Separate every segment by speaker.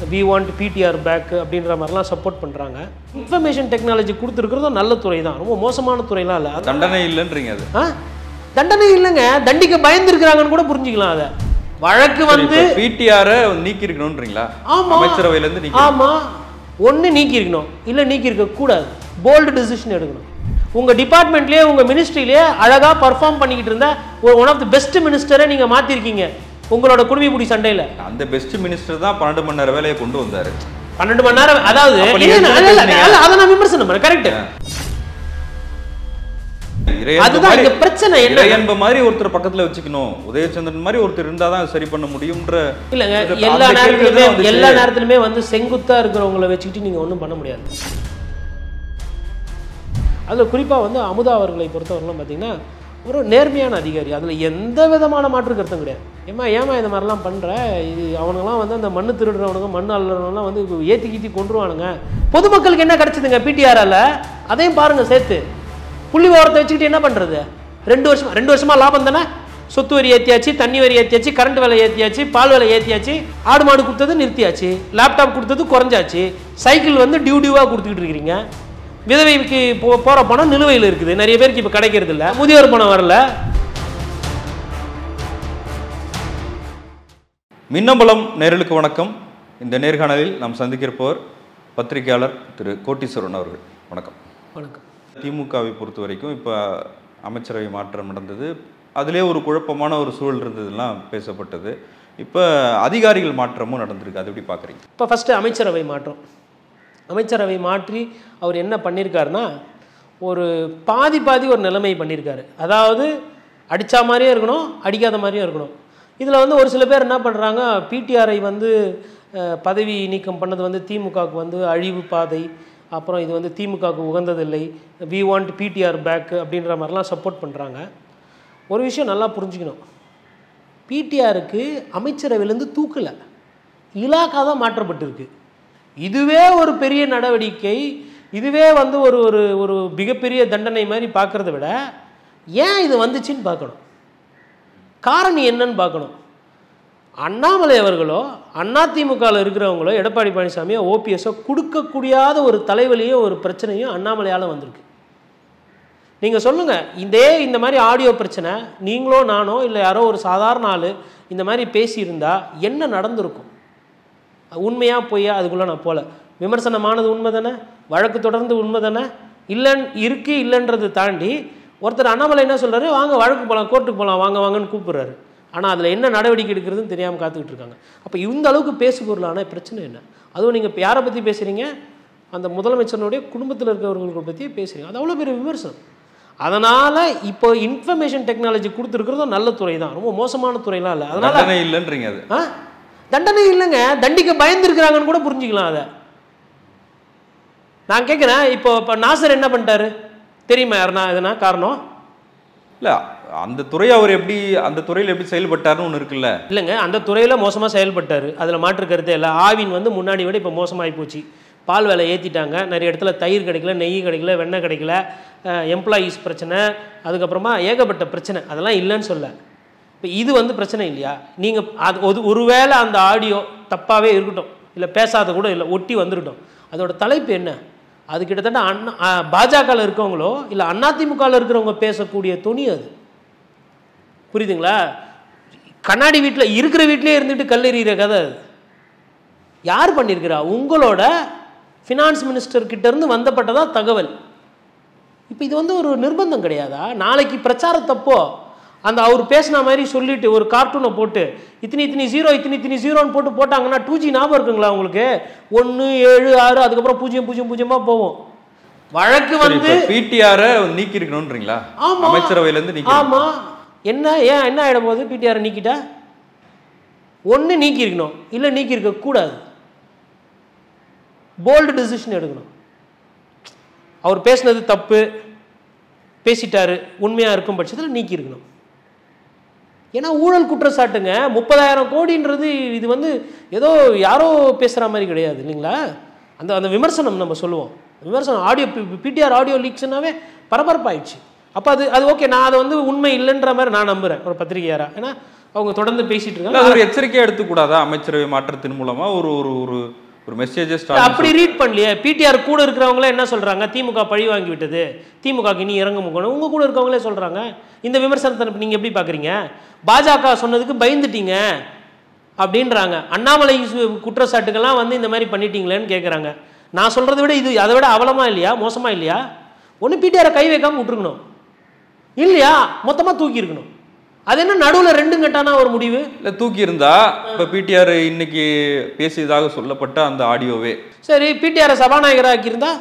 Speaker 1: We want PTR back அப்படின்ற மாதிரிலாம் support பண்ணுறாங்க இன்ஃபர்மேஷன் டெக்னாலஜி கொடுத்துருக்கிறதும் நல்ல துறை தான் ரொம்ப மோசமான துறைலாம் இல்லை அது
Speaker 2: தண்டனை இல்லைன்றீங்க அது
Speaker 1: ஆ தண்டனை இல்லைங்க தண்டிக்க பயந்துருக்கிறாங்கன்னு கூட புரிஞ்சுக்கலாம் அதை வழக்கு வந்து
Speaker 2: பிடிஆரை நீக்கி இருக்கணும்ன்றீங்களா
Speaker 1: ஆமா.
Speaker 2: அமைச்சரவையில இருந்து நீக்கி
Speaker 1: ஆமா ஒன்று நீக்கி இருக்கணும் இல்லை நீக்கி இருக்க கூடாது போல்டு டிசிஷன் எடுக்கணும் உங்க டிபார்ட்மெண்ட்லயே உங்க மினிஸ்ட்ரியிலேயே அழகா பர்ஃபார்ம் பண்ணிக்கிட்டு இருந்த ஒரு ஒன் ஆஃப் தி பெஸ்ட் மினிஸ்டரை நீங்க மாத்திருக்கீங்க உங்களோட குடுமிபுடி சண்டையில
Speaker 2: அந்த பெஸ்ட் மினிஸ்டர் தான் பன்னெண்டு மணி நேரம் வேலையை கொண்டு வந்தாரு
Speaker 1: பன்னெண்டு மணி நேரம் அதாவது
Speaker 2: அப்ப நீங்க
Speaker 1: இல்ல, இல்ல,
Speaker 2: எதுக்கு
Speaker 1: இல்ல,
Speaker 2: பேசுனீங்க?
Speaker 1: இல்ல, அதை நான் விமர்சனம் பண்ணேன் கரெக்ட்
Speaker 2: இறையன்பு
Speaker 1: அதுதான்
Speaker 2: மாதிரி-
Speaker 1: இங்க பிரச்சனை என்ன
Speaker 2: இறையன்பு மாதிரி ஒருத்தர் பக்கத்துல வச்சுக்கணும் உதயச்சந்திரன் மாதிரி ஒருத்தர் இருந்தாதான் அது சரி பண்ண முடியும்ன்ற
Speaker 1: இல்லைங்க
Speaker 2: அந்த
Speaker 1: எல்லா
Speaker 2: கேள்வி
Speaker 1: நேரத்துலையுமே
Speaker 2: தான் வந்துச்சு.
Speaker 1: எல்லா நேரத்துலையுமே வந்து செங்குத்தா இருக்கிறவங்கள வச்சுக்கிட்டு நீங்க ஒன்றும் பண்ண முடியாது அதில் குறிப்பாக வந்து அமுதா அவர்களை பொறுத்தவரைலாம் பார்த்தீங்கன்னா ஒரு நேர்மையான அதிகாரி அதில் எந்த விதமான மாற்று கருத்தும் கிடையாது ஏமா ஏமா இந்த மாதிரிலாம் பண்ணுற இது அவனுங்களாம் வந்து அந்த மண்ணு திருடுறவனுங்க மண் அள்ளுறவங்களாம் வந்து ஏற்றி கீத்தி கொண்டுருவானுங்க பொதுமக்களுக்கு என்ன கிடைச்சதுங்க பிடிஆரால் அதையும் பாருங்க சேர்த்து புள்ளி விவரத்தை வச்சுக்கிட்டு என்ன பண்ணுறது ரெண்டு வருஷமா ரெண்டு வருஷமா லாபம் தானே சொத்து வரி ஏற்றியாச்சு தண்ணி வரி ஏற்றியாச்சு கரண்ட் விலை ஏற்றியாச்சு பால் விலை ஏற்றியாச்சு ஆடு மாடு கொடுத்தது நிறுத்தியாச்சு லேப்டாப் கொடுத்தது குறைஞ்சாச்சு சைக்கிள் வந்து டியூ டியூவாக கொடுத்துக்கிட்டு இருக்கிறீங்க விதவைக்கு போ போகிற பணம் நிலுவையில் இருக்குது நிறைய பேருக்கு இப்போ கிடைக்கிறது இல்லை முதியோர் பணம் வரல
Speaker 2: மின்னம்பலம் நேரலுக்கு வணக்கம் இந்த நேர்காணலில் நாம் சந்திக்கிறப்பவர் பத்திரிகையாளர் திரு கோட்டீஸ்வரன் அவர்கள் வணக்கம்
Speaker 1: வணக்கம்
Speaker 2: திமுகவை பொறுத்த வரைக்கும் இப்போ அமைச்சரவை மாற்றம் நடந்தது அதிலே ஒரு குழப்பமான ஒரு சூழல் இருந்ததுலாம் பேசப்பட்டது இப்போ அதிகாரிகள் மாற்றமும் நடந்திருக்கு அது எப்படி பார்க்குறீங்க
Speaker 1: இப்போ ஃபஸ்ட்டு அமைச்சரவை மாற்றம் அமைச்சரவை மாற்றி அவர் என்ன பண்ணியிருக்காருன்னா ஒரு பாதி பாதி ஒரு நிலைமை பண்ணியிருக்காரு அதாவது அடித்தா மாதிரியும் இருக்கணும் அடிக்காத மாதிரியும் இருக்கணும் இதில் வந்து ஒரு சில பேர் என்ன பண்ணுறாங்க பிடிஆரை வந்து அஹ், பதவி நீக்கம் பண்ணது வந்து திமுகவுக்கு வந்து அழிவு பாதை அப்புறம் இது வந்து திமுகவுக்கு உகந்ததில்லை வி வாண்ட் பிடிஆர் பேக் அப்படின்ற மாதிரிலாம் சப்போர்ட் பண்ணுறாங்க ஒரு விஷயம் நல்லா புரிஞ்சுக்கணும் பிடிஆருக்கு அமைச்சரவையிலேருந்து தூக்கலை இலாக்கா தான் மாற்றப்பட்டிருக்கு இதுவே ஒரு பெரிய நடவடிக்கை இதுவே வந்து ஒரு ஒரு ஒரு மிகப்பெரிய தண்டனை மாதிரி பார்க்கறத விட ஏன் இது வந்துச்சுன்னு பார்க்கணும் காரணம் என்னன்னு பார்க்கணும் அண்ணாமலை அவர்களோ அதிமுகவில் இருக்கிறவங்களோ எடப்பாடி பழனிசாமியோ ஓபிஎஸ்ஸோ கொடுக்கக்கூடியாத ஒரு தலைவலியும் ஒரு பிரச்சனையும் அண்ணாமலையால் வந்திருக்கு நீங்கள் சொல்லுங்கள் இதே இந்த மாதிரி ஆடியோ பிரச்சனை நீங்களோ நானோ இல்லை யாரோ ஒரு சாதாரண ஆள் இந்த மாதிரி பேசியிருந்தா என்ன நடந்திருக்கும் உண்மையா பொய்யா அதுக்குள்ளே நான் போகல விமர்சனமானது உண்மை தானே வழக்கு தொடர்ந்து உண்மை தானே இல்லைன்னு இருக்கு இல்லைன்றது தாண்டி ஒருத்தர் அண்ணாமலை என்ன சொல்றாரு வாங்க வழக்கு போகலாம் கோர்ட்டுக்கு போகலாம் வாங்க வாங்கன்னு கூப்பிடுறாரு ஆனால் அதில் என்ன நடவடிக்கை எடுக்கிறதுன்னு தெரியாமல் காத்துக்கிட்டு இருக்காங்க அப்போ இந்த அளவுக்கு பேசு பொருளான பிரச்சனை என்ன அதுவும் நீங்கள் இப்போ யாரை பற்றி பேசுகிறீங்க அந்த முதலமைச்சருடைய குடும்பத்தில் இருக்கிறவங்களை பற்றி பேசுகிறீங்க அது அவ்வளோ பெரிய விமர்சனம் அதனால் இப்போ இன்ஃபர்மேஷன் டெக்னாலஜி கொடுத்துருக்கிறதும் நல்ல துறை தான் ரொம்ப மோசமான துறைலாம் இல்லை அதனால்
Speaker 2: தண்டனை இல்லைன்றீங்க அது
Speaker 1: ஆ தண்டனை இல்லைங்க தண்டிக்க பயந்துருக்கிறாங்கன்னு கூட புரிஞ்சுக்கலாம் அதை நான் கேட்குறேன் இப்போ இப்போ நாசர் என்ன பண்ணிட்டாரு தெரியுமா யாருன்னா எதுனா காரணம்
Speaker 2: இல்லை அந்த துறை அவர் எப்படி அந்த துறையில் எப்படி செயல்பட்டாருன்னு ஒன்று இருக்குல்ல
Speaker 1: இல்லைங்க அந்த துறையில் மோசமாக செயல்பட்டார் அதில் மாற்று கருத்தே இல்லை ஆவின் வந்து முன்னாடி விட இப்போ மோசமாகி போச்சு பால் விலை ஏற்றிட்டாங்க நிறைய இடத்துல தயிர் கிடைக்கல நெய் கிடைக்கல வெண்ணெய் கிடைக்கல எம்ப்ளாயீஸ் பிரச்சனை அதுக்கப்புறமா ஏகப்பட்ட பிரச்சனை அதெல்லாம் இல்லைன்னு சொல்ல இப்போ இது வந்து பிரச்சனை இல்லையா நீங்கள் அது ஒரு ஒருவேளை அந்த ஆடியோ தப்பாகவே இருக்கட்டும் இல்லை பேசாத கூட இல்லை ஒட்டி வந்துருக்கட்டும் அதோட தலைப்பு என்ன அது கிட்டத்தட்ட அண்ணா பாஜகவில் இருக்கவங்களோ இல்லை அதிமுகவில் இருக்கிறவங்க பேசக்கூடிய துணி அது புரியுதுங்களா கண்ணாடி வீட்டில் இருக்கிற வீட்டிலே இருந்துட்டு கல் எறிகிற கதை அது யார் பண்ணியிருக்கிறா உங்களோட ஃபினான்ஸ் மினிஸ்டர் கிட்ட இருந்து வந்தப்பட்டதா தகவல் இப்போ இது வந்து ஒரு நிர்பந்தம் கிடையாதா நாளைக்கு பிரச்சாரத்தப்போ அந்த அவர் பேசின மாதிரி சொல்லிட்டு ஒரு கார்ட்டூனை போட்டு இத்தனி இத்தனி ஜீரோ இத்தனி இத்தனி ஜீரோன்னு போட்டு போட்டாங்கன்னா டூ ஜி ஞாபகம் இருக்குங்களா உங்களுக்கு ஒன்று ஏழு ஆறு அதுக்கப்புறம் பூஜ்ஜியம் பூஜ்ஜியம் பூஜ்ஜியமாக போவோம் வழக்கு வந்து
Speaker 2: பிடிஆரை நீக்கி இருக்கணும்ன்றீங்களா
Speaker 1: ஆமா.
Speaker 2: அமைச்சரவையிலேருந்து நீக்கி
Speaker 1: ஆமா என்ன ஏன் என்ன ஆயிட போகுது பிடிஆர் நீக்கிட்டா ஒன்று நீக்கி இருக்கணும் இல்லை நீக்கி இருக்க கூடாது போல்டு டிசிஷன் எடுக்கணும் அவர் பேசுனது தப்பு பேசிட்டாரு உண்மையாக இருக்கும் பட்சத்தில் நீக்கி இருக்கணும் ஏன்னா ஊழல் குற்றச்சாட்டுங்க முப்பதாயிரம் கோடின்றது இது வந்து ஏதோ யாரோ பேசுகிற மாதிரி கிடையாது இல்லைங்களா அந்த அந்த விமர்சனம் நம்ம சொல்லுவோம் விமர்சனம் ஆடியோ பிடிஆர் ஆடியோ லீக்ஸ்னாவே பரபரப்பாயிடுச்சு அப்போ அது அது ஓகே நான் அதை வந்து உண்மை இல்லைன்ற மாதிரி நான் நம்புகிறேன் ஒரு பத்திரிகையாரா ஏன்னா அவங்க தொடர்ந்து பேசிட்டு
Speaker 2: இல்ல
Speaker 1: இருக்காங்க
Speaker 2: அது ஒரு எச்சரிக்கையா எடுத்துக்கூடாதா அமைச்சரவை மாற்றத்தின் மூலமா ஒரு ஒரு ஒரு ஒரு மெசேஜஸ்
Speaker 1: அப்படி ரீட் பண்ணலையே பிடிஆர் கூட இருக்கிறவங்களே என்ன சொல்றாங்க திமுக பழி வாங்கி விட்டது திமுகக்கு இனி இறங்க முக்கணும் உங்க கூட இருக்கவங்களே சொல்றாங்க இந்த விமர்சனத்தை நீங்க எப்படி பாக்குறீங்க பாஜக சொன்னதுக்கு பயந்துட்டீங்க அப்படின்றாங்க அண்ணாமலை சு- குற்றச்சாட்டுக்கெல்லாம் வந்து இந்த மாதிரி பண்ணிட்டீங்களேன்னு கேட்குறாங்க நான் சொல்றதை விட இது அதை விட அவலமா இல்லையா மோசமா இல்லையா ஒன்று பிடிஆரை கை வைக்காம விட்டுருக்கணும் இல்லையா மொத்தமா தூக்கி இருக்கணும் அது என்ன நடுவுல ரெண்டும் கட்டானா ஒரு முடிவு
Speaker 2: இல்ல தூக்கி இருந்தா இப்ப பிடிஆர் இன்னைக்கு பேசியதாக சொல்லப்பட்ட அந்த ஆடியோவே
Speaker 1: சரி பிடிஆரை சபாநாயகராக ஆக்கியிருந்தா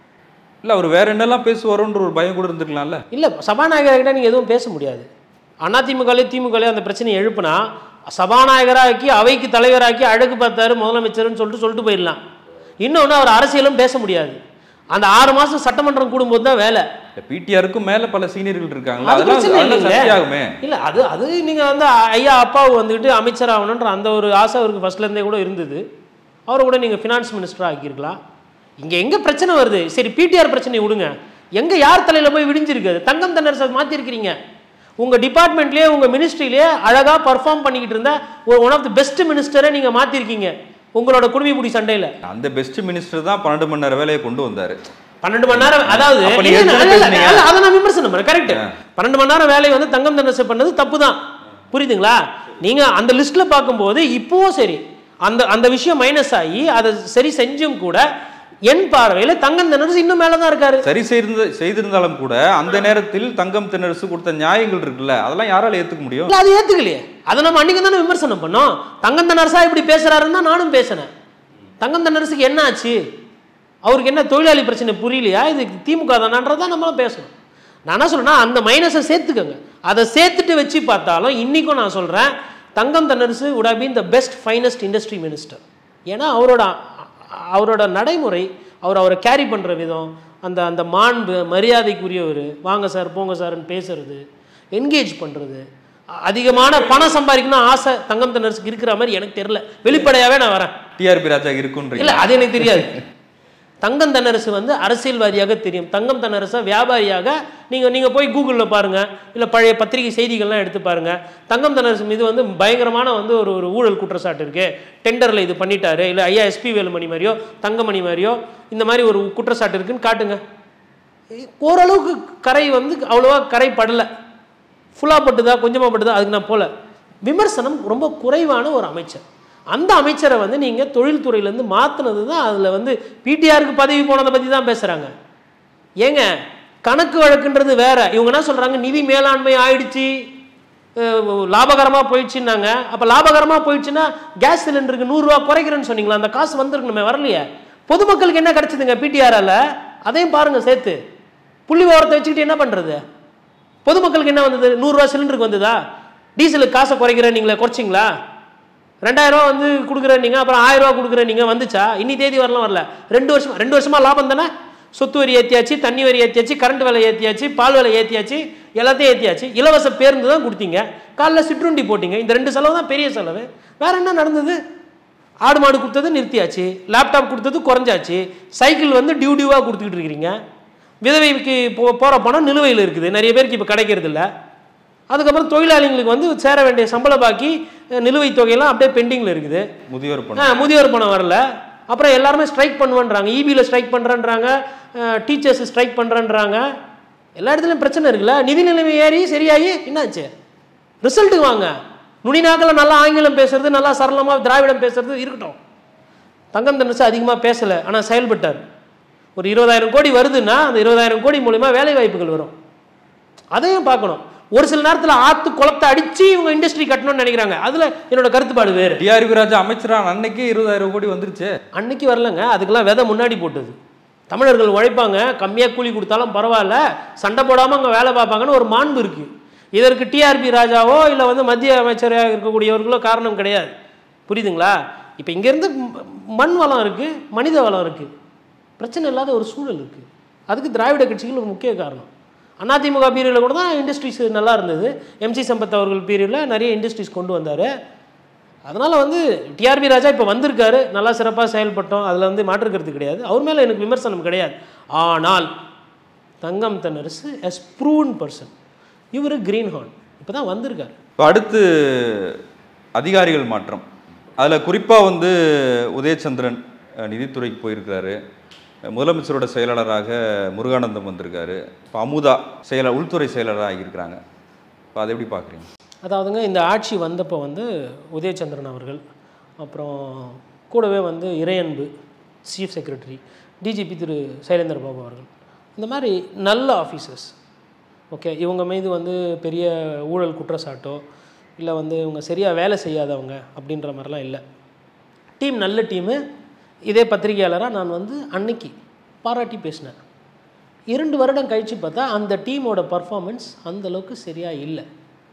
Speaker 2: இல்ல அவர் வேற என்னெல்லாம் பேசுவாரோன்ற ஒரு பயம் கூட இருந்திருக்கலாம்ல
Speaker 1: இல்லை சபாநாயகர்கிட்ட நீங்கள் எதுவும் பேச முடியாது அதிமுகலே திமுகலே அந்த பிரச்சனையை எழுப்புனா சபாநாயகராக்கி அவைக்கு தலைவராக்கி அழகு பார்த்தாரு முதலமைச்சர்னு சொல்லிட்டு சொல்லிட்டு போயிடலாம் இன்னொன்று அவர் அரசியலும் பேச முடியாது அந்த ஆறு மாதம் சட்டமன்றம் கூடும்போது தான் வேலை
Speaker 2: பிடிஆருக்கும் மேல பல சீனியர்கள் இருக்காங்க
Speaker 1: அது
Speaker 2: அதெல்லாம்
Speaker 1: பிரச்சனை
Speaker 2: அதெல்லாம்
Speaker 1: இல்லைங்க.
Speaker 2: சர்ச்சையாகுமே
Speaker 1: இல்லை அது அது நீங்கள் வந்து ஐயா அப்பாவு வந்துக்கிட்டு அமைச்சர் ஆகணுன்ற அந்த ஒரு ஆசை அவருக்கு ஃபர்ஸ்ட்லேருந்தே கூட இருந்தது அவரை கூட நீங்கள் ஃபினான்ஸ் மினிஸ்டராக ஆக்கியிருக்கலாம் இங்கே எங்கே பிரச்சனை வருது சரி பிடிஆர் பிரச்சனையை விடுங்க எங்கே யார் தலையில் போய் விடிஞ்சிருக்கு அது? தங்கம் தன்னரசை மாற்றிருக்கிறீங்க உங்கள் டிபார்ட்மெண்ட்லேயே உங்கள் மினிஸ்ட்ரியிலே அழகாக பர்ஃபார்ம் பண்ணிக்கிட்டு இருந்த ஒரு ஒன் ஆஃப் தி பெஸ்ட் மினிஸ்டரை நீங்கள் மாற்றிருக்கீங்க உங்களோட குடுமிப்புடி சண்டையில்
Speaker 2: அந்த பெஸ்ட் மினிஸ்டர் தான் பன்னெண்டு மணி நேரம் வேலையை கொண்டு வந்தாரு
Speaker 1: பன்னெண்டு மணி நேரம் அதாவது
Speaker 2: அப்ப நீங்க
Speaker 1: இல்ல,
Speaker 2: எதுக்கு
Speaker 1: இல்ல, இல்ல,
Speaker 2: பேசுனீங்க?
Speaker 1: இல்ல, அதை நான் விமர்சனம் பண்ணேன் கரெக்ட் பன்னெண்டு மணி நேரம் வேலையை வந்து தங்கம் தண்டனை பண்ணது தப்பு தான் புரியுதுங்களா நீங்க அந்த லிஸ்ட்ல பார்க்கும்போது இப்போவும் சரி அந்த அந்த விஷயம் மைனஸ் ஆகி அதை சரி செஞ்சும் கூட என் பார்வையில தங்கம் தண்டனை இன்னும் மேல தான் இருக்காரு
Speaker 2: சரி செய்திருந்த செய்திருந்தாலும் கூட அந்த நேரத்தில் தங்கம் தென்னரசு கொடுத்த நியாயங்கள் இருக்குல்ல அதெல்லாம் யாரால ஏத்துக்க முடியும்
Speaker 1: இல்ல அது ஏத்துக்கலையே அதை நம்ம அன்னைக்கு தானே விமர்சனம் பண்ணோம் தங்கம் தன்னரசா இப்படி பேசுறாருன்னு தான் நானும் பேசினேன் தங்கம் தன்னரசுக்கு என்ன ஆச்சு அவருக்கு என்ன தொழிலாளி பிரச்சனை புரியலையா இது திமுக தானான்றதை நம்மளும் பேசணும் நான் என்ன சொல்றேன்னா அந்த மைனஸை சேர்த்துக்கோங்க அதை சேர்த்துட்டு வச்சு பார்த்தாலும் இன்னைக்கும் நான் சொல்றேன் Thangam Thennarasu would have been the best finest industry minister ஏன்னா அவரோட அவரோட நடைமுறை அவர் அவரை கேரி பண்ற விதம் அந்த அந்த மாண்பு மரியாதைக்குரியவர் வாங்க சார் போங்க சார்னு பேசுறது என்கேஜ் பண்றது அதிகமான பணம் சம்பாதிக்கணும் ஆசை தங்கம் தன்னரசுக்கு இருக்கிற மாதிரி எனக்கு தெரியல வெளிப்படையாவே நான் வரேன்
Speaker 2: டிஆர்பி ராஜா இருக்குன்றீங்க
Speaker 1: இல்ல அது எனக்கு தெரியாது தங்கம் தன்னரசு வந்து அரசியல்வாதியாக தெரியும் தங்கம் தன்னரசை வியாபாரியாக நீங்க நீங்க போய் கூகுளில் பாருங்க இல்ல பழைய பத்திரிகை செய்திகள்லாம் எடுத்து பாருங்க தங்கம் தன்னரசு மீது வந்து பயங்கரமான வந்து ஒரு ஒரு ஊழல் குற்றச்சாட்டு இருக்கு டெண்டர்ல இது பண்ணிட்டாரு இல்ல ஐயா எஸ்பி வேலுமணி மாதிரியோ தங்கமணி மாதிரியோ இந்த மாதிரி ஒரு குற்றச்சாட்டு இருக்குன்னு காட்டுங்க ஓரளவுக்கு கரை வந்து அவ்வளோவா கரை படலை ஃபுல்லாக பட்டுதா கொஞ்சமாக பட்டுதா அதுக்கு நான் போல விமர்சனம் ரொம்ப குறைவான ஒரு அமைச்சர் அந்த அமைச்சரை வந்து நீங்கள் தொழில்துறையிலேருந்து மாற்றினது தான் அதில் வந்து பிடிஆருக்கு பதவி போனதை பற்றி தான் பேசுகிறாங்க ஏங்க கணக்கு வழக்குன்றது வேற இவங்க என்ன சொல்கிறாங்க நிதி மேலாண்மை ஆயிடுச்சு லாபகரமாக போயிடுச்சுன்னாங்க அப்போ லாபகரமாக போயிடுச்சுன்னா கேஸ் சிலிண்டருக்கு நூறுரூவா குறைக்கிறேன்னு சொன்னீங்களா அந்த காசு வந்திருக்கணுமே வரலையே பொதுமக்களுக்கு என்ன கிடைச்சதுங்க பிடிஆரால் அதையும் பாருங்கள் சேர்த்து புள்ளி விவரத்தை வச்சுக்கிட்டு என்ன பண்ணுறது பொதுமக்களுக்கு என்ன வந்தது நூறுரூவா சிலிண்டருக்கு வந்ததா டீசலுக்கு காசை குறைக்கிறேன் நீங்களே குறைச்சிங்களா ரெண்டாயிரம் ரூபா வந்து கொடுக்குறேன் நீங்கள் அப்புறம் ஆயிரம் ரூபா கொடுக்குறேன் நீங்கள் வந்துச்சா இன்னி தேதி வரலாம் வரல ரெண்டு வருஷமா ரெண்டு வருஷமா லாபம் தானே சொத்து வரி ஏற்றியாச்சு தண்ணி வரி ஏற்றியாச்சு கரண்ட் விலை ஏற்றியாச்சு பால் விலை ஏற்றியாச்சு எல்லாத்தையும் ஏற்றியாச்சு இலவச பேருந்து தான் கொடுத்தீங்க காலைல சிற்றுண்டி போட்டீங்க இந்த ரெண்டு செலவு தான் பெரிய செலவு வேற என்ன நடந்தது ஆடு மாடு கொடுத்தது நிறுத்தியாச்சு லேப்டாப் கொடுத்தது குறைஞ்சாச்சு சைக்கிள் வந்து டியூ டியூவாக கொடுத்துக்கிட்டு இருக்கிறீங்க விதவைக்கு போ போகிற பணம் நிலுவையில் இருக்குது நிறைய பேருக்கு இப்போ கிடைக்கிறது இல்ல அதுக்கப்புறம் தொழிலாளிங்களுக்கு வந்து சேர வேண்டிய சம்பள பாக்கி அஹ், நிலுவைத் தொகையெல்லாம் அப்படியே பெண்டிங்கில் இருக்குது
Speaker 2: முதியோர்
Speaker 1: ஆ,
Speaker 2: பணம்
Speaker 1: முதியோர் பணம் வரல அப்புறம் எல்லாருமே ஸ்ட்ரைக் பண்ணுவேன்றாங்க இபியில் ஸ்ட்ரைக் பண்ணுறேன்றாங்க டீச்சர்ஸ் ஸ்ட்ரைக் பண்ணுறேன்றாங்க எல்லா இடத்துலையும் பிரச்சனை இருக்குல்ல நிதி நிலைமை ஏறி சரியாகி என்னாச்சு ரிசல்ட்டுக்கு வாங்க நுனிநாக்கில் நல்லா ஆங்கிலம் பேசுறது நல்லா சரளமாக திராவிடம் பேசுறது இருக்கட்டும் தங்கம் தண்டசு அதிகமாக பேசலை ஆனால் செயல்பட்டார் ஒரு இருபதாயிரம் கோடி வருதுன்னா அந்த இருபதாயிரம் கோடி மூலிமா வேலை வாய்ப்புகள் வரும் அதையும் பார்க்கணும் ஒரு சில நேரத்தில் ஆத்து குளத்தை அடிச்சு இவங்க இண்டஸ்ட்ரி கட்டணும்னு நினைக்கிறாங்க அதில் என்னோட கருத்துப்பாடு வேறு
Speaker 2: டிஆர்பி ராஜா அமைச்சரான அன்னைக்கே இருபதாயிரம் கோடி வந்துருச்சு
Speaker 1: அன்னைக்கு வரலங்க அதுக்கெல்லாம் விதை முன்னாடி போட்டது தமிழர்கள் உழைப்பாங்க கம்மியாக கூலி கொடுத்தாலும் பரவாயில்ல சண்டை போடாமல் அங்கே வேலை பார்ப்பாங்கன்னு ஒரு மாண்பு இருக்கு இதற்கு டிஆர்பி ராஜாவோ இல்லை வந்து மத்திய அமைச்சராக இருக்கக்கூடியவர்களோ காரணம் கிடையாது புரியுதுங்களா இப்போ இங்கேருந்து மண் வளம் இருக்குது மனித வளம் இருக்குது பிரச்சனை இல்லாத ஒரு சூழல் இருக்குது அதுக்கு திராவிட கட்சிகள் ஒரு முக்கிய காரணம் அதிமுக பீரியடில் கூட தான் இண்டஸ்ட்ரீஸ் நல்லா இருந்தது எம்சி சம்பத் அவர்கள் பீரியடில் நிறைய இண்டஸ்ட்ரீஸ் கொண்டு வந்தார் அதனால் வந்து டிஆர்பி ராஜா இப்போ வந்திருக்காரு நல்லா சிறப்பாக செயல்பட்டோம் அதில் வந்து மாற்றுக்கிறது கிடையாது அவர் மேலே எனக்கு விமர்சனம் கிடையாது ஆனால் Thangam Thennarasu is proven person இவர் கிரீன் ஹார்ன் இப்போ தான் வந்திருக்காரு
Speaker 2: இப்போ அடுத்து அதிகாரிகள் மாற்றம் அதில் குறிப்பாக வந்து உதயச்சந்திரன் அஹ், நிதித்துறைக்கு போயிருக்காரு முதலமைச்சரோட செயலாளராக முருகானந்தம் வந்திருக்காரு இப்போ அமுதா செயலர் உள்துறை செயலராக ஆகியிருக்கிறாங்க இப்போ அதை எப்படி பார்க்குறீங்க
Speaker 1: அதாவதுங்க இந்த ஆட்சி வந்தப்போ வந்து உதயச்சந்திரன் அவர்கள் அப்புறம் கூடவே வந்து இறையன்பு சீஃப் செக்ரட்டரி டிஜிபி திரு சைலேந்தர் பாபு அவர்கள் இந்த மாதிரி நல்ல ஆஃபீஸர்ஸ் ஓகே இவங்க மீது வந்து பெரிய ஊழல் குற்றச்சாட்டோ இல்லை வந்து இவங்க சரியாக வேலை செய்யாதவங்க அப்படின்ற மாதிரிலாம் இல்லை டீம் நல்ல டீமு இதே பத்திரிகையாளராக நான் வந்து அன்னைக்கு பாராட்டி பேசினேன் இரண்டு வருடம் கழித்து பார்த்தா அந்த டீமோட பர்ஃபார்மன்ஸ் அந்த அளவுக்கு சரியாக இல்லை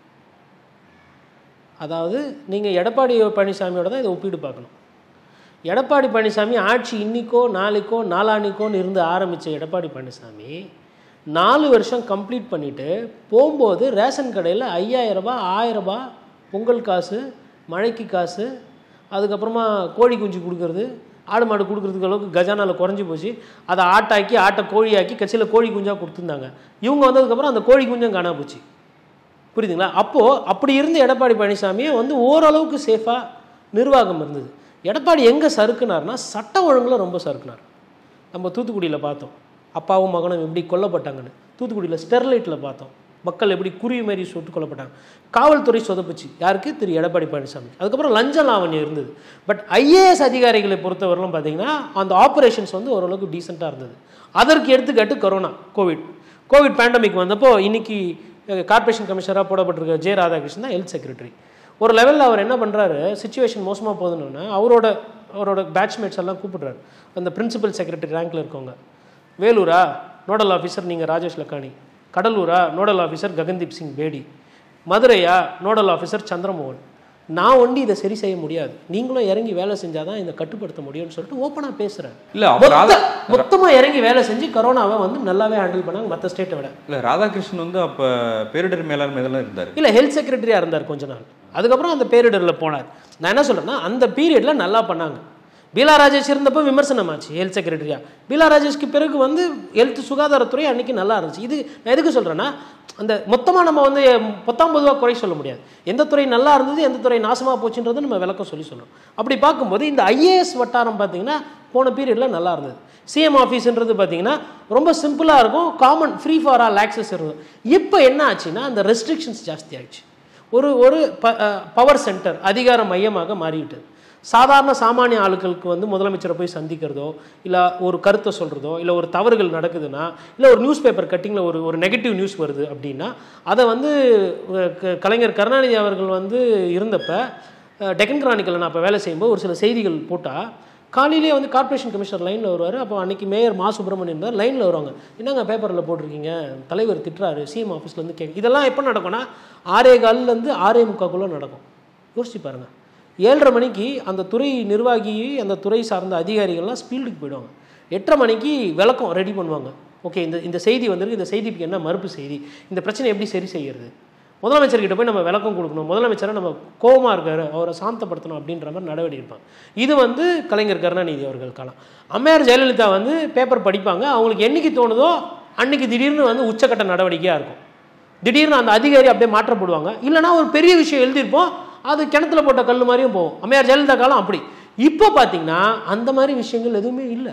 Speaker 1: அதாவது நீங்கள் எடப்பாடி பழனிசாமியோட தான் இதை ஒப்பிட்டு பார்க்கணும் எடப்பாடி பழனிசாமி ஆட்சி இன்னிக்கோ நாளைக்கோ நாளானிக்கோன்னு இருந்து ஆரம்பித்த எடப்பாடி பழனிசாமி நாலு வருஷம் கம்ப்ளீட் பண்ணிவிட்டு போகும்போது ரேஷன் கடையில் ஐயாயிரரூபா ஆயிரரூபா பொங்கல் காசு மழைக்கு காசு அதுக்கப்புறமா கோழி குஞ்சு கொடுக்கறது ஆடு மாடு கொடுக்கறதுக்கு அளவுக்கு கஜானாவில் குறைஞ்சி போச்சு அதை ஆட்டாக்கி ஆட்டை கோழியாக்கி கட்சியில் கோழி குஞ்சாக கொடுத்துருந்தாங்க இவங்க வந்ததுக்கப்புறம் அந்த கோழி குஞ்சும் காணா போச்சு புரியுதுங்களா அப்போது அப்படி இருந்த எடப்பாடி பழனிசாமியே வந்து ஓரளவுக்கு சேஃபாக நிர்வாகம் இருந்தது எடப்பாடி எங்கே சறுக்குனார்னா சட்ட ஒழுங்குல ரொம்ப சறுக்குனார் நம்ம தூத்துக்குடியில் பார்த்தோம் அப்பாவும் மகனும் எப்படி கொல்லப்பட்டாங்கன்னு தூத்துக்குடியில் ஸ்டெர்லைட்டில் பார்த்தோம் மக்கள் எப்படி குருவி மாரி சுட்டு கொல்லப்பட்டாங்க காவல்துறை சொதப்புச்சு யாருக்கு திரு எடப்பாடி பழனிசாமி அதுக்கப்புறம் லஞ்ச லாவண்யம் இருந்தது பட் ஐஏஎஸ் அதிகாரிகளை பொறுத்தவரையிலும் பார்த்தீங்கன்னா அந்த ஆப்ரேஷன்ஸ் வந்து ஓரளவுக்கு டீசெண்டாக இருந்தது அதற்கு எடுத்துக்காட்டு கொரோனா கோவிட் கோவிட் பேண்டமிக் வந்தப்போ இன்னைக்கு கார்ப்பரேஷன் கமிஷனராக போடப்பட்டிருக்க ஜே ராதாகிருஷ்ணன் தான் ஹெல்த் செக்ரட்டரி ஒரு லெவலில் அவர் என்ன பண்ணுறாரு சுச்சுவேஷன் மோசமாக போகுதுன்னு அவரோட அவரோட பேட்ச்மேட்ஸ் எல்லாம் கூப்பிடுறாரு அந்த பிரின்சிபல் செக்ரட்டரி ரேங்க்கில் இருக்கவங்க வேலூரா நோடல் ஆஃபீஸர் நீங்கள் ராஜேஷ் லக்கானி கடலூரா நோடல் ஆஃபீஸர் ககன்தீப் சிங் பேடி மதுரையா நோடல் ஆஃபீஸர் சந்திரமோகன் நான் ஒண்டி இதை சரி செய்ய முடியாது நீங்களும் இறங்கி வேலை செஞ்சாதான் இதை கட்டுப்படுத்த முடியும்னு சொல்லிட்டு ஓப்பனாக பேசுகிறேன்
Speaker 2: இல்லை அவர் ராதா
Speaker 1: மொத்தமாக இறங்கி வேலை செஞ்சு கரோனாவை வந்து நல்லாவே ஹேண்டில் பண்ணாங்க மற்ற ஸ்டேட்டை விட
Speaker 2: இல்லை ராதாகிருஷ்ணன் வந்து அப்போ பேரிடர் மேலாண்மை இதெல்லாம் இருந்தார்
Speaker 1: இல்லை ஹெல்த் செக்ரட்டரியாக இருந்தார் கொஞ்ச நாள் அதுக்கப்புறம் அந்த பேரிடரில் போனார் நான் என்ன சொல்கிறேன்னா அந்த பீரியடில் நல்லா பண்ணாங்க பீலா ராஜேஷ் இருந்தப்போ விமர்சனம் ஆச்சு ஹெல்த் செக்ரட்டரியா பீலா ராஜேஷ்க்கு பிறகு வந்து ஹெல்த் சுகாதாரத்துறை அன்னைக்கு நல்லா இருந்துச்சு இது நான் எதுக்கு சொல்கிறேன்னா அந்த மொத்தமாக நம்ம வந்து பத்தாம் பொதுவாக குறை சொல்ல முடியாது எந்த துறை நல்லா இருந்தது எந்த துறை நாசமாக போச்சுன்றது நம்ம விளக்கம் சொல்லி சொல்லணும் அப்படி பார்க்கும்போது இந்த ஐஏஎஸ் வட்டாரம் பார்த்தீங்கன்னா போன பீரியடில் நல்லா இருந்தது சிஎம் ஆஃபீஸ்ன்றது பார்த்தீங்கன்னா ரொம்ப சிம்பிளாக இருக்கும் common free for all access இருந்தது இப்போ என்ன ஆச்சுன்னா அந்த ரெஸ்ட்ரிக்ஷன்ஸ் ஜாஸ்தி ஆயிடுச்சு ஒரு ஒரு ப பவர் சென்டர் அதிகார மையமாக மாறிவிட்டது சாதாரண சாமானிய ஆளுக்களுக்கு வந்து முதலமைச்சரை போய் சந்திக்கிறதோ இல்லை ஒரு கருத்தை சொல்கிறதோ இல்லை ஒரு தவறுகள் நடக்குதுன்னா இல்லை ஒரு நியூஸ் பேப்பர் கட்டிங்கில் ஒரு ஒரு நெகட்டிவ் நியூஸ் வருது அப்படின்னா அதை வந்து அஹ், க- கலைஞர் கருணாநிதி அவர்கள் வந்து இருந்தப்ப அஹ், டெக்கன் கிரானிக்கலில் நான் அப்போ வேலை செய்யும்போது ஒரு சில செய்திகள் போட்டால் காலையிலேயே வந்து கார்ப்பரேஷன் கமிஷனர் லைனில் வருவார் அப்போ அன்னைக்கு மேயர் மா சுப்பிரமணியன் தான் லைனில் வருவாங்க என்னங்க பேப்பரில் போட்டிருக்கீங்க தலைவர் திட்டுறாரு சிஎம் ஆஃபீஸ்லேருந்து கேட்க இதெல்லாம் எப்போ நடக்கும்னா ஆறே காலிலேருந்து ஆறே முக்காக்குள்ளே நடக்கும் யோசிச்சு பாருங்கள் ஏழரை மணிக்கு அந்த துறை நிர்வாகி அந்த துறை சார்ந்த அதிகாரிகள்லாம் ஸ்பீல்டுக்கு போயிடுவாங்க எட்டரை மணிக்கு விளக்கம் ரெடி பண்ணுவாங்க ஓகே இந்த இந்த செய்தி வந்திருக்கு இந்த செய்திக்கு என்ன மறுப்பு செய்தி இந்த பிரச்சனை எப்படி சரி செய்யறது முதலமைச்சர்கிட்ட போய் நம்ம விளக்கம் கொடுக்கணும் முதலமைச்சரை நம்ம கோவமா இருக்காரு அவரை சாந்தப்படுத்தணும் அப்படின்ற மாதிரி நடவடிக்கை எடுப்பாங்க இது வந்து கலைஞர் கருணாநிதி அவர்கள் காலம் அம்மையார் ஜெயலலிதா வந்து பேப்பர் படிப்பாங்க அவங்களுக்கு என்னைக்கு தோணுதோ அன்னைக்கு திடீர்னு வந்து உச்சக்கட்ட நடவடிக்கையாக இருக்கும் திடீர்னு அந்த அதிகாரி அப்படியே மாற்றப்படுவாங்க இல்லைன்னா ஒரு பெரிய விஷயம் எழுதியிருப்போம் அது கிணத்துல போட்ட கல் மாதிரியும் போகும் அம்மையார் ஜெயலலிதா காலம் அப்படி இப்போ பார்த்தீங்கன்னா அந்த மாதிரி விஷயங்கள் எதுவுமே இல்லை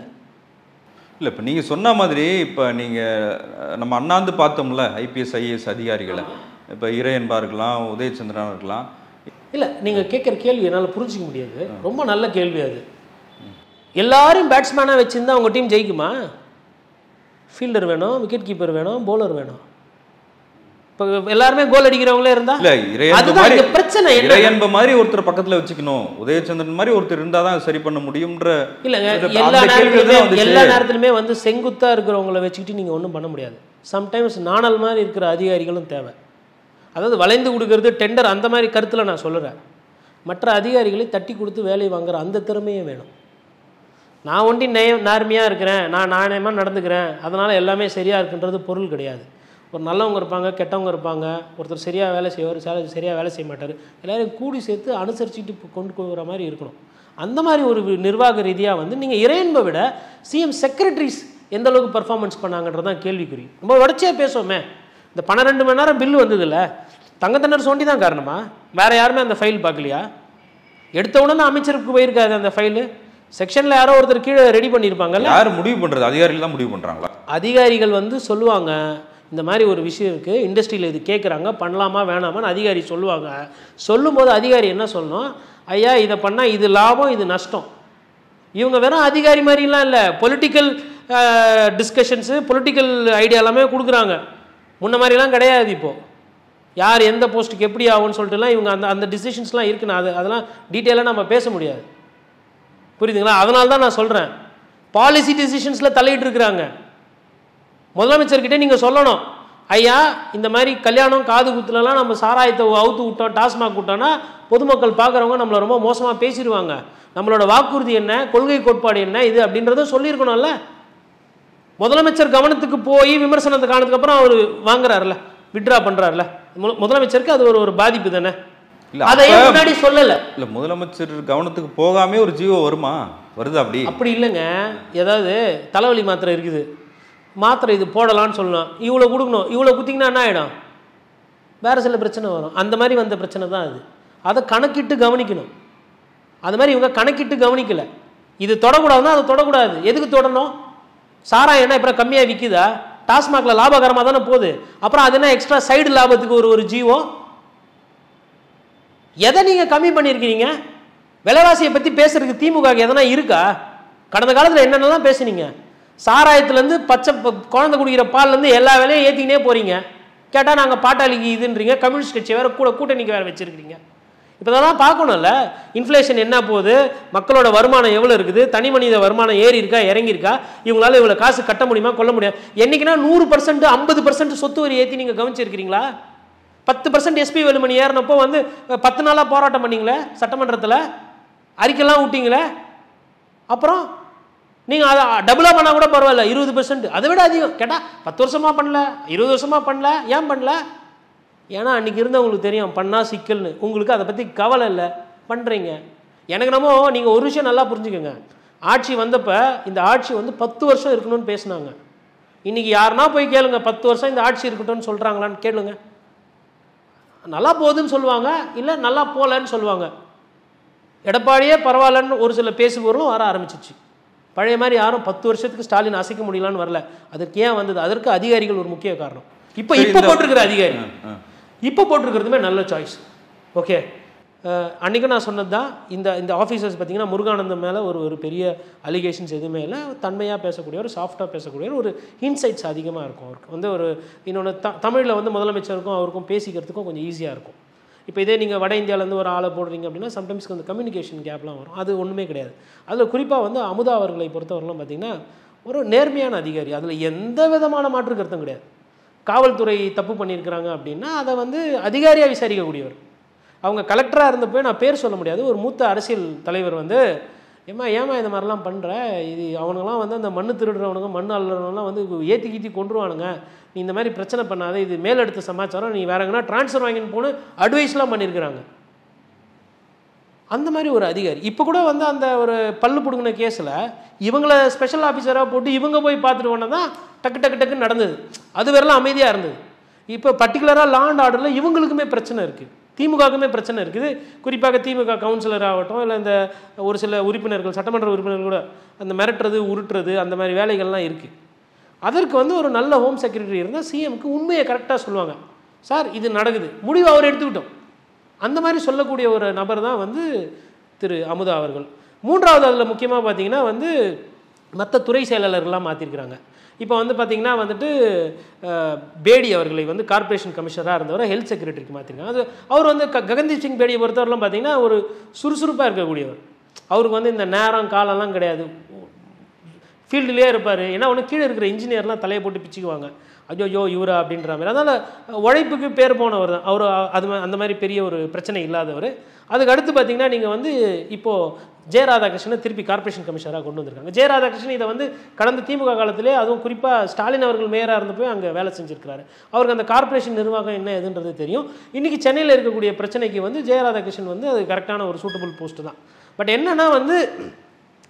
Speaker 2: இல்லை இப்போ நீங்கள் சொன்ன மாதிரி இப்போ நீங்கள் நம்ம அண்ணாந்து பார்த்தோம்ல ஐபிஎஸ் ஐஏஎஸ் அதிகாரிகளை இப்போ இறையன்பா இருக்கலாம் உதயச்சந்திரனா இருக்கலாம்
Speaker 1: இல்லை நீங்கள் கேட்குற கேள்வி என்னால் புரிஞ்சிக்க முடியாது ரொம்ப நல்ல கேள்வி அது எல்லாரும் பேட்ஸ்மேனாக வச்சுருந்தா உங்கள் டீம் ஜெயிக்குமா ஃபீல்டர் வேணும் விக்கெட் கீப்பர் வேணும் bowler வேணும் இப்போ எல்லாருமே கோல் அடிக்கிறவங்களே இருந்தா
Speaker 2: இல்ல இறையன்பு
Speaker 1: அதுதான்
Speaker 2: மாதிரி
Speaker 1: இங்க பிரச்சனை என்ன
Speaker 2: இறையன்பு மாதிரி ஒருத்தர் பக்கத்துல வச்சுக்கணும் உதயச்சந்திரன் மாதிரி ஒருத்தர் இருந்தாதான் சரி பண்ண முடியும்ன்ற
Speaker 1: இல்லைங்க
Speaker 2: அந்த
Speaker 1: எல்லா
Speaker 2: கேள்விகள்
Speaker 1: நேரத்துலையுமே
Speaker 2: தான் வந்துச்சு.
Speaker 1: எல்லா நேரத்துலையுமே வந்து செங்குத்தா இருக்கிறவங்கள வச்சுக்கிட்டு நீங்கள் ஒன்றும் பண்ண முடியாது சம்டைம்ஸ் நாணல் மாதிரி இருக்கிற அதிகாரிகளும் தேவை அதாவது வளைந்து கொடுக்கறது டெண்டர் அந்த மாதிரி கருத்தில் நான் சொல்லுறேன் மற்ற அதிகாரிகளை தட்டி கொடுத்து வேலை வாங்குற அந்த திறமையும் வேணும் நான் ஒண்டி நே நேர்மையாக இருக்கிறேன் நான் நாணயமாக நடந்துக்கிறேன் அதனால் எல்லாமே சரியாக இருக்குன்றது பொருள் கிடையாது ஒரு நல்லவங்க இருப்பாங்க கெட்டவங்க இருப்பாங்க ஒருத்தர் சரியாக வேலை செய்வார் சில சரியாக வேலை செய்ய மாட்டார் எல்லாரையும் கூடி சேர்த்து அனுசரிச்சுட்டு இப்போ கொண்டு போகிற மாதிரி இருக்கணும் அந்த மாதிரி ஒரு வி- நிர்வாக ரீதியாக வந்து நீங்கள் இறையன்பை விட சிஎம் செக்ரட்டரிஸ் எந்த அளவுக்கு பெர்ஃபார்மன்ஸ் பண்ணாங்கன்றது தான் கேள்விக்குறி ரொம்ப உடச்சே பேசுவோமே இந்த பன்னிரெண்டு மணி நேரம் பில்லு வந்ததில்ல தங்கத்தனர் சோண்டி தான் காரணமா வேற யாருமே அந்த ஃபைல் பார்க்கலையா எடுத்த உடனே அமைச்சருக்கு போயிருக்காது அந்த ஃபைலு செக்ஷனில் யாரோ ஒருத்தர் கீழே ரெடி பண்ணியிருப்பாங்கல்ல
Speaker 2: யார் முடிவு பண்றது அதிகாரிகள் தான் முடிவு பண்றாங்களா
Speaker 1: அதிகாரிகள் வந்து சொல்லுவாங்க இந்த மாதிரி ஒரு விஷயம் இருக்குது இண்டஸ்ட்ரியில் இது கேட்குறாங்க பண்ணலாமா வேணாமான்னு அதிகாரி சொல்லுவாங்க சொல்லும்போது அதிகாரி என்ன சொல்லணும் ஐயா இதை பண்ணால் இது லாபம் இது நஷ்டம் இவங்க வெறும் அதிகாரி மாதிரிலாம் இல்லை பொலிட்டிக்கல் டிஸ்கஷன்ஸு பொலிட்டிக்கல் ஐடியா எல்லாமே கொடுக்குறாங்க முன்ன மாதிரிலாம் கிடையாது இப்போது யார் எந்த போஸ்ட்டுக்கு எப்படி ஆகும்னு சொல்லிட்டுலாம் இவங்க அந்த அந்த டிசிஷன்ஸ்லாம் இருக்குன்னு அது அதெல்லாம் டீட்டெயிலாக நம்ம பேச முடியாது புரியுதுங்களா அதனால தான் நான் சொல்கிறேன் பாலிசி டிசிஷன்ஸில் தலையிட்டு இருக்கிறாங்க முதலமைச்சர்கிட்ட நீங்கள் சொல்லணும் ஐயா இந்த மாதிரி கல்யாணம் காது குத்துலலாம் நம்ம சாராயத்தை அவுத்து விட்டோம் டாஸ்மாக் விட்டோம்னா பொதுமக்கள் பார்க்குறவங்க நம்மளை ரொம்ப மோசமாக பேசிடுவாங்க நம்மளோட வாக்குறுதி என்ன கொள்கை கோட்பாடு என்ன இது அப்படின்றத சொல்லியிருக்கணும்ல முதலமைச்சர் கவனத்துக்கு போய் விமர்சனத்தை காணதுக்கப்புறம் அவர் வாங்குறாருல விட்ரா பண்ணுறாருல முதலமைச்சருக்கு அது ஒரு ஒரு பாதிப்பு தானே
Speaker 2: இல்ல
Speaker 1: அதை ஏன்
Speaker 2: அப்ப-
Speaker 1: முன்னாடி சொல்லலை
Speaker 2: இல்ல முதலமைச்சர் கவனத்துக்கு போகாமே ஒரு ஜீவோ வருமா வருது அப்படி
Speaker 1: அப்படி இல்லைங்க ஏதாவது தலைவலி மாத்திரை இருக்குது மாத்திரை இது போடலாம்னு சொல்லணும் இவ்வளோ கொடுக்கணும் இவ்வளோ குத்திங்கன்னா என்ன ஆகிடும் வேறு சில பிரச்சனை வரும் அந்த மாதிரி வந்த பிரச்சனை தான் அது அதை கணக்கிட்டு கவனிக்கணும் அது மாதிரி இவங்க கணக்கிட்டு கவனிக்கல இது தொடக்கூடாதுன்னா அதை தொடக்கூடாது எதுக்கு தொடணும் சாராயம் என்ன இப்போ கம்மியாக விற்குதா டாஸ்மாகில் லாபகரமாக தானே போகுது அப்புறம் அது என்ன எக்ஸ்ட்ரா சைடு லாபத்துக்கு ஒரு ஒரு ஜீவோ எதை நீங்கள் கம்மி பண்ணியிருக்கிறீங்க விலைவாசியை பற்றி பேசுறதுக்கு திமுக க்கு எதனா இருக்கா கடந்த காலத்தில் என்னென்னலாம் பேசுனீங்க சாராயத்துலேருந்து பச்சை ப- குழந்தை குடிக்கிற பால்லேருந்து எல்லா விலையும் ஏற்றிக்கினே போகிறீங்க கேட்டால் நாங்கள் பாட்டாளிக்கு இதுன்றீங்க கம்யூனிஸ்ட் கட்சி வேறு கூட கூட்டணிக்கு வேறு வச்சுருக்கிறீங்க இப்போ இதெல்லாம் பார்க்கணும்ல இன்ஃப்ளேஷன் என்ன போகுது மக்களோட வருமானம் எவ்வளோ இருக்குது தனி மனித வருமானம் ஏறி இருக்கா இறங்கி இருக்கா இவங்களால இவ்வளோ காசு கட்ட முடியுமா கொள்ள முடியும் என்னைக்குன்னா நூறு பர்சன்ட் ஐம்பது பர்சன்ட் சொத்து வரி ஏற்றி நீங்கள் கவனிச்சிருக்கிறீங்களா பத்து பர்சன்ட் எஸ்பி வேலுமணி ஏறினப்போ வந்து அஹ், பத்து நாளாக போராட்டம் பண்ணீங்களே சட்டமன்றத்தில் அறிக்கைலாம் விட்டீங்களே அப்புறம் நீங்கள் அதை டபுளாக பண்ணால் கூட பரவாயில்ல இருபது பர்சன்ட் அதை விட அதிகம் கேட்டால் பத்து வருஷமாக பண்ணல இருபது வருஷமாக பண்ணல ஏன் பண்ணல ஏன்னா அன்றைக்கி இருந்தவங்களுக்கு தெரியும் பண்ணால் சிக்கல்னு உங்களுக்கு அதை பற்றி கவலை இல்லை பண்ணுறீங்க எனக்கு என்னமோ நீங்கள் ஒரு விஷயம் நல்லா புரிஞ்சுக்கோங்க ஆட்சி வந்தப்போ இந்த ஆட்சி வந்து பத்து வருஷம் இருக்கணும்னு பேசுனாங்க இன்றைக்கி யாருன்னா போய் கேளுங்க பத்து வருஷம் இந்த ஆட்சி இருக்கட்டும்னு சொல்கிறாங்களான்னு கேளுங்க நல்லா போகுதுன்னு சொல்லுவாங்க இல்லை நல்லா போகலன்னு சொல்லுவாங்க எடப்பாடியே பரவாயில்லன்னு ஒரு சில பேசுபவர்களும் வர ஆரம்பிச்சிச்சு பழைய மாதிரி யாரும் பத்து வருஷத்துக்கு ஸ்டாலின் அசைக்க முடியலான்னு வரல அதற்கு ஏன் வந்தது அதற்கு அதிகாரிகள் ஒரு முக்கிய காரணம் இப்போ
Speaker 2: சரி,
Speaker 1: இப்போ
Speaker 2: இந்த-
Speaker 1: போட்டிருக்கிற அதிகாரி
Speaker 2: ஆ.
Speaker 1: இப்போ போட்டிருக்கிறதுமே நல்ல சாய்ஸ் ஓகே அன்றைக்கும் நான் சொன்னது தான் இந்த இந்த ஆஃபீஸர்ஸ் பார்த்தீங்கன்னா முருகானந்தம் மேலே ஒரு ஒரு பெரிய அலிகேஷன்ஸ் எதுவுமே இல்லை தன்மையாக பேசக்கூடியவர் சாஃப்டாக பேசக்கூடியவர் ஒரு இன்சைட்ஸ் அதிகமாக இருக்கும் அவருக்கு வந்து ஒரு இன்னொன்று த தமிழில் வந்து முதலமைச்சருக்கும் அவருக்கும் பேசிக்கிறதுக்கும் கொஞ்சம் ஈஸியாக இருக்கும் இப்போ இதே நீங்கள் வட இந்தியாவிலேருந்து ஒரு ஆளை போடுறீங்க அப்படின்னா சம்டைம்ஸ் அந்த கம்யூனிகேஷன் கேப்லாம் வரும் அது ஒன்றுமே கிடையாது அதில் குறிப்பாக வந்து அமுதா அவர்களை பொறுத்தவரைலாம் பார்த்தீங்கன்னா ஒரு நேர்மையான அதிகாரி அதில் எந்த விதமான மாற்று கருத்தும் கிடையாது காவல்துறை தப்பு பண்ணியிருக்கிறாங்க அப்படின்னா அதை வந்து அதிகாரியாக விசாரிக்கக்கூடியவர் அவங்க கலெக்டராக இருந்தப்போ நான் பேர் சொல்ல முடியாது ஒரு மூத்த அரசியல் தலைவர் வந்து ஏம்மா ஏம்மா இந்த மாதிரிலாம் பண்ணுற இது அவனுங்களாம் வந்து அந்த மண்ணு திருடுறவனுங்க மண் அள்ளுறவங்களாம் வந்து ஏற்றி கீத்தி கொண்டுருவானுங்க நீ இந்த மாதிரி பிரச்சனை பண்ணாத இது மேலெடுத்த சமாச்சாரம் நீ வேற எங்கன்னா ட்ரான்ஸ்ஃபர் வாங்கின்னு போன்னு அட்வைஸ்லாம் பண்ணியிருக்கிறாங்க அந்த மாதிரி ஒரு அதிகாரி இப்போ கூட வந்து அந்த ஒரு பல்லு பிடுங்கின கேஸில் இவங்கள ஸ்பெஷல் ஆஃபீஸராக போட்டு இவங்க போய் பார்த்துட்டு போனால் தான் டக்கு டக்கு டக்குன்னு நடந்தது அது வரலாம் அமைதியாக இருந்தது இப்போ பர்டிகுலராக லா அண்ட் ஆர்டரில் இவங்களுக்குமே பிரச்சனை இருக்குது திமுகவுக்குமே பிரச்சனை இருக்குது குறிப்பாக திமுக கவுன்சிலர் ஆகட்டும் இல்லை இந்த ஒரு சில உறுப்பினர்கள் சட்டமன்ற உறுப்பினர்கள் கூட அந்த மிரட்டுறது உருட்டுறது அந்த மாதிரி வேலைகள்லாம் இருக்குது அதற்கு வந்து ஒரு நல்ல ஹோம் செக்ரட்டரி இருந்தால் சிஎம்க்கு உண்மையை கரெக்டாக சொல்லுவாங்க சார் இது நடக்குது முடிவு அவர் எடுத்துக்கிட்டோம் அந்த மாதிரி சொல்லக்கூடிய ஒரு நபர் தான் வந்து திரு அமுதா அவர்கள் மூன்றாவது அதில் முக்கியமாக பார்த்தீங்கன்னா வந்து மற்ற துறை செயலாளர்கள்லாம் மாற்றிருக்கிறாங்க இப்போ வந்து பார்த்தீங்கன்னா வந்துட்டு அஹ், பேடி அவர்களை வந்து கார்ப்பரேஷன் கமிஷனராக இருந்தவரை ஹெல்த் செக்ரட்டரிக்கு மாற்றிருக்காங்க அது அவர் வந்து க ககன்தீப் சிங் பேடியை பொறுத்தவரைலாம் பார்த்தீங்கன்னா ஒரு சுறுசுறுப்பாக இருக்கக்கூடியவர் அவருக்கு வந்து இந்த நேரம் காலம்லாம் கிடையாது ஃபீல்டுலேயே இருப்பார் ஏன்னா ஒன்று கீழே இருக்கிற இன்ஜினியர்லாம் தலையை போட்டு பிச்சுக்குவாங்க ஐயோ இவரா அப்படின்ற மாதிரி அதனால் உழைப்புக்கு பேர் போனவர் தான் அவர் அது மா- அந்த மாதிரி பெரிய ஒரு பிரச்சனை இல்லாதவர் அதுக்கு அடுத்து பார்த்தீங்கன்னா நீங்கள் வந்து இப்போது ஜெய ராதாகிருஷ்ணனை திருப்பி கார்ப்பரேஷன் கமிஷனராக கொண்டு வந்திருக்காங்க ஜெய ராதாகிருஷ்ணன் இதை வந்து கடந்த திமுக காலத்திலே அதுவும் குறிப்பாக ஸ்டாலின் அவர்கள் மேயராக இருந்தப்போ அங்கே வேலை செஞ்சிருக்கிறாரு அவருக்கு அந்த கார்ப்பரேஷன் நிர்வாகம் என்ன எதுன்றது தெரியும் இன்றைக்கி சென்னையில் இருக்கக்கூடிய பிரச்சனைக்கு வந்து ஜெய ராதாகிருஷ்ணன் வந்து அது கரெக்டான ஒரு சூட்டபுள் போஸ்ட் தான் பட் என்னன்னா வந்து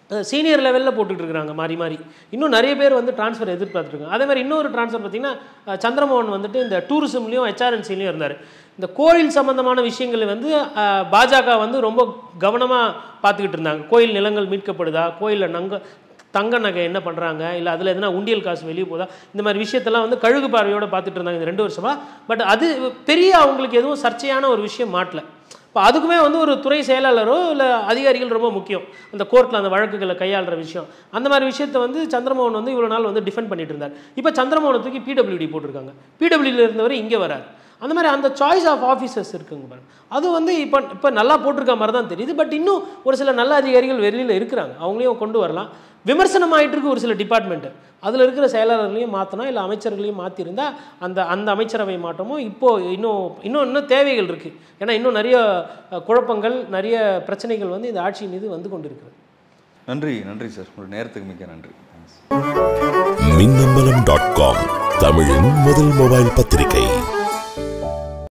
Speaker 1: சீனியர் லெவலில் போட்டுட்டு இருக்காங்க மாறி மாறி இன்னும் நிறைய பேர் வந்து ட்ரான்ஸ்ஃபர் எதிர்பார்த்துருக்காங்க அதே மாதிரி இன்னொரு ட்ரான்ஸ்ஃபர் பார்த்தீங்கன்னா அஹ், சந்திரமோகன் வந்துட்டு இந்த டூரிசம்லேயும் ஹெச்ஆர்என்சிலையும் இருந்தார் இந்த கோயில் சம்பந்தமான விஷயங்களை வந்து அஹ், பாஜக வந்து ரொம்ப கவனமாக பார்த்துக்கிட்டு இருந்தாங்க கோயில் நிலங்கள் மீட்கப்படுதா கோயிலில் நங்க தங்க நகை என்ன பண்ணுறாங்க இல்லை அதில் எதனா உண்டியல் காசு வெளியே போதா இந்த மாதிரி விஷயத்தெல்லாம் வந்து கழுகு பார்வையோட பார்த்துட்டு இருந்தாங்க இந்த ரெண்டு வருஷமா பட் அது பெரிய அவங்களுக்கு எதுவும் சர்ச்சையான ஒரு விஷயம் மாட்டல இப்போ அதுக்குமே வந்து ஒரு துறை செயலாளரோ இல்லை அதிகாரிகள் ரொம்ப முக்கியம் அந்த கோர்ட்டில் அந்த வழக்குகளை கையாளுற விஷயம் அந்த மாதிரி விஷயத்தை வந்து சந்திரமோகன் வந்து இவ்வளோ நாள் வந்து டிஃபெண்ட் பண்ணிட்டு இருந்தார் இப்போ சந்திரமோகனை தூக்கி பிடபிள்யூடி போட்டிருக்காங்க பிடபிள்யூடியில் இருந்தவர் இங்கே வரார் அந்த மாதிரி அந்த சாய்ஸ் ஆஃப் ஆஃபீஸர்ஸ் இருக்குங்க பாருங்க அது வந்து இப்போ இப்போ நல்லா போட்டிருக்க மாதிரி தான் தெரியுது பட் இன்னும் ஒரு சில நல்ல அதிகாரிகள் வெளியில் இருக்கிறாங்க அவங்களையும் கொண்டு வரலாம் விமர்சனம் ஆயிட்டு இருக்கு ஒரு சில டிபார்ட்மெண்ட்டு அதில் இருக்கிற செயலாளர்களையும் மாற்றணும் இல்லை அமைச்சர்களையும் மாற்றிருந்தா அந்த அந்த அமைச்சரவை மாற்றமும் இப்போது இன்னும் இன்னும் இன்னும் தேவைகள் இருக்குது ஏன்னா இன்னும் நிறைய அஹ், குழப்பங்கள் நிறைய பிரச்சனைகள் வந்து இந்த ஆட்சி மீது வந்து கொண்டிருக்கிறது
Speaker 2: நன்றி நன்றி சார் உங்கள் நேரத்துக்கு மிக்க நன்றி தேங்க்ஸ்
Speaker 3: மின்னம்பலம் டாட் காம் தமிழின் முதல் மொபைல் பத்திரிகை